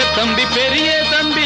தம்பி பெரிய தம்பி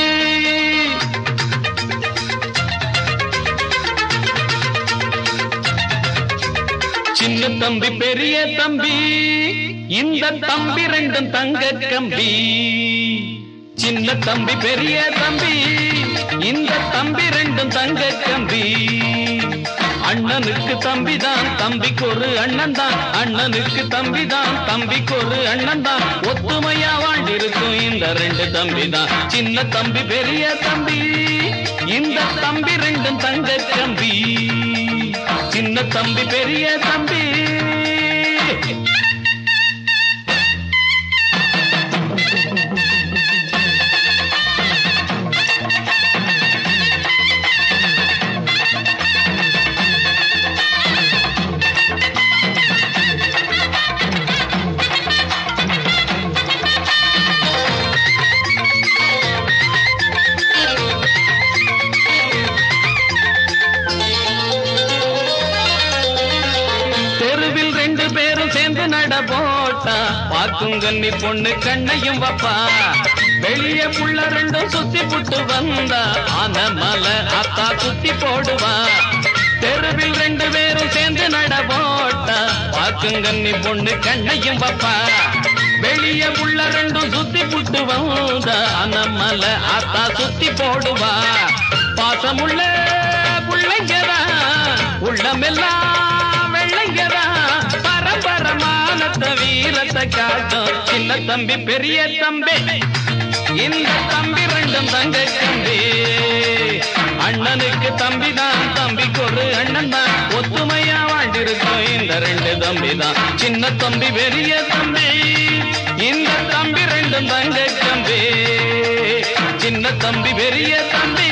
சின்ன தம்பி பெரிய தம்பி இந்த தம்பி ரெண்டும் தங்க கம்பி சின்ன தம்பி பெரிய தம்பி இந்த தம்பி ரெண்டும் தங்க கம்பி அண்ணனுக்கு தம்பிதான் தம்பிக்கு ஒரு அண்ணன் தான் அண்ணனுக்கு தம்பிதான் தம்பிக்கு ஒரு அண்ணன் தான் ஒத்துமையா வாழ்ந்திருக்கும் இந்த ரெண்டு தம்பி தான் சின்ன தம்பி பெரிய தம்பி இந்த தம்பி ரெண்டும் தங்க கம்பி சின்ன தம்பி பெரிய தம்பி தெருவில் ரெண்டு பேரும் சேர்ந்து நட போட்டா பார்க்கும் கன்னி பொண்ணு கண்ணையும் வப்பா வெளிய புள்ள ரெண்டும் சுத்தி புட்டு வந்தா ஆன மலை அத்தா சுத்தி போடுவா தெருவில் ரெண்டு பேரும் சேர்ந்து நட போட்டா பார்க்கும் கன்னி பொண்ணு கண்ணையும் வப்பா வெளிய புள்ள ரெண்டும் சுத்தி புட்டு வந்தா ஆன மலை அத்தா சுத்தி போடுவா பாசமுள்ள புள்ளைங்கதான் உள்ளமெல்லாம் வெள்ளைங்கதா பரம்பரமானத்த வீரத்தை காட்டும் சின்ன தம்பி பெரிய தம்பி இந்த தம்பி ரெண்டும் தங்க தம்பி அண்ணனுக்கு தம்பி தான் தம்பிக்கு ஒரு அண்ணன் தான் ஒத்துமையா வாழ்ந்திருக்கும் இந்த ரெண்டு தம்பி தான் சின்ன தம்பி பெரிய தம்பி இந்த தம்பி ரெண்டும் தங்க தம்பி சின்ன தம்பி பெரிய தம்பி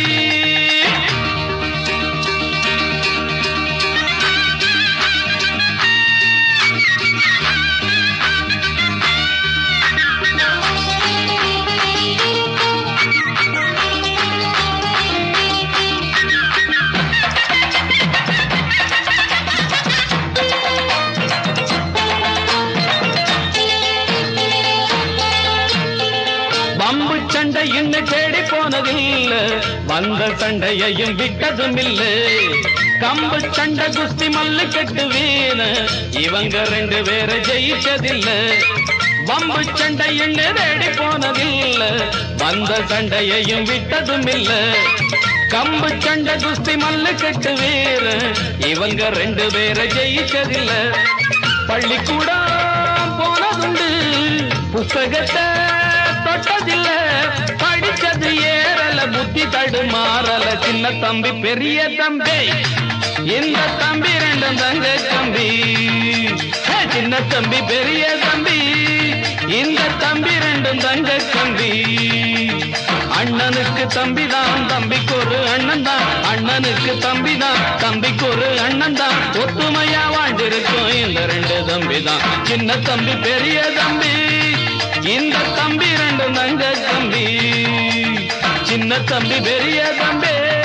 வம்பு சண்டை இன்னும் தேடி போனதில்ல வந்த சண்டையையும் விட்டதும் இல்ல கம்பு சண்டை குஸ்தி மல்லு கட்டு வீண இவங்க ரெண்டு பேர ஜெயிச்சதில்ல வம்பு சண்டை இன்னும் தேடி போனதில்ல வந்த சண்டையையும் விட்டதும் இல்ல கம்பு சண்டை குஸ்தி மல்லு கட்டு வீர இவங்க ரெண்டு பேர ஜெயிச்சதில்ல பள்ளிக்கூடம் போனதுண்டு புஸ்தகத்தை தொட்டதில்ல படிச்சது ஏறல புத்தி தடுமாறல சின்ன தம்பி பெரிய தம்பி இந்த தம்பி ரெண்டும் தங்க தம்பி ஹே, சின்ன தம்பி பெரிய தம்பி இந்த தம்பி ரெண்டும் தங்க தம்பி அண்ணனுக்கு தம்பி தான் தம்பிக்கு ஒரு அண்ணன் தான் அண்ணனுக்கு தம்பி தான் தம்பிக்கு ஒரு அண்ணன் தான் ஒத்துமையா வாழ்ந்திருக்கும் இந்த ரெண்டு தம்பி தான் சின்ன தம்பி பெரிய தம்பி இந்த தம்பி ரெண்டு தங்க தம்பி சின்ன தம்பி பெரிய தம்பி